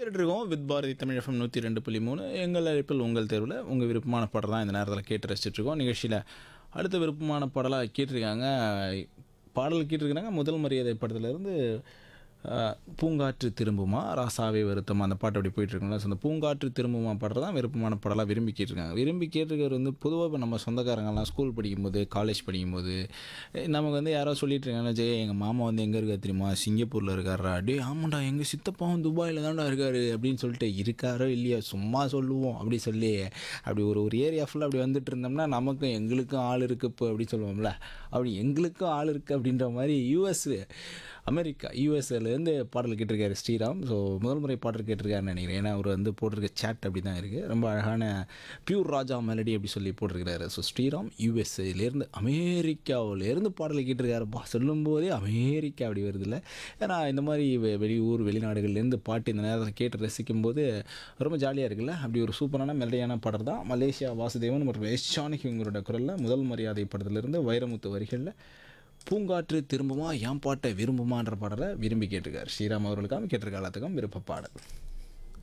கேட்டுட்ருக்கோம் with Bharathi Tamil FM நூற்றி ரெண்டு புள்ளி மூணு எங்கள் அழைப்பில் உங்கள் தேர்வில் உங்கள் விருப்பமான பாடல் தான் இந்த நேரத்தில் கேட்டு ரசிச்சிட்ருக்கோம் நிகழ்ச்சியில் அடுத்த விருப்பமான பாடலாக கேட்டிருக்காங்க பாடல் கேட்டிருக்கிறாங்க முதல் மரியாதை படத்துலேருந்து பூங்காற்று திரும்புமா ராசாவே வருத்தமா அந்த பாட்டு அப்படி போயிட்டுருக்குங்களா ஸோ அந்த பூங்காற்று திரும்புமா பாடுறது தான் விருப்பமான பாடலாக விரும்பி கேட்டிருக்காங்க விரும்பி கேட்டிருக்கிறது வந்து பொதுவாக இப்போ நம்ம சொந்தக்காரங்கலாம் ஸ்கூல் படிக்கும்போது காலேஜ் படிக்கும்போது eh, நமக்கு வந்து யாரோ சொல்லிட்டு இருக்காங்க ஜெய எங்கள் மாமா வந்து எங்கே இருக்கா தெரியுமா சிங்கப்பூரில் இருக்காரா டே ஆமாண்டா எங்கள் சித்தப்பாவும் துபாயில் தான்டா இருக்காரு அப்படின்னு சொல்லிட்டு இருக்காரோ இல்லையா சும்மா சொல்லுவோம் அப்படி சொல்லி அப்படி ஒரு ஒரு ஏரியா ஃபுல்லாக அப்படி வந்துட்டு இருந்தோம்னா நமக்கும் எங்களுக்கும் ஆள் இருக்குது இப்போ அப்படி சொல்லுவோம்ல அப்படி எங்களுக்கும் ஆள் இருக்குது அப்படின்ற மாதிரி யூஎஸ் அமெரிக்கா யூஎஸ்ஏலேருந்து பாடல் கேட்டிருக்காரு ஸ்ரீராம் ஸோ முதல் முறை பாடல் கேட்டிருக்காருன்னு நினைக்கிறேன் ஏன்னா அவர் வந்து போட்டிருக்க சேட் அப்படி தான் இருக்குது ரொம்ப அழகான பியூர் ராஜா மெலடி அப்படி சொல்லி போட்டிருக்கிறாரு ஸோ ஸ்ரீராம் யூஎஸ்ஏலேருந்து அமெரிக்காவிலேருந்து பாடல் கேட்டிருக்காருப்பா சொல்லும்போதே அமெரிக்கா அப்படி வருதுல்ல ஏன்னா இந்த மாதிரி வெ- வெளியூர் வெளிநாடுகள்லேருந்து பாட்டு இந்த நேரத்தில் கேட்டு ரசிக்கும் போது ரொம்ப ஜாலியாக இருக்குல்ல அப்படி ஒரு சூப்பரான மெலடியான பாடல் தான் மலேசியா வாசுதேவன் மற்றும் எஸ் ஜானகி இவங்களோட குரலில் முதல் மரியாதை படத்திலிருந்து வைரமுத்து வரிகளில் பூங்காற்று திரும்புமா என் பாட்டை விரும்புமான்ற பாடலை விரும்பி கேட்டிருக்காரு ஸ்ரீராம் அவர்களுக்காக கேட்டிருக்க எல்லாத்துக்கும் விருப்ப பாடல்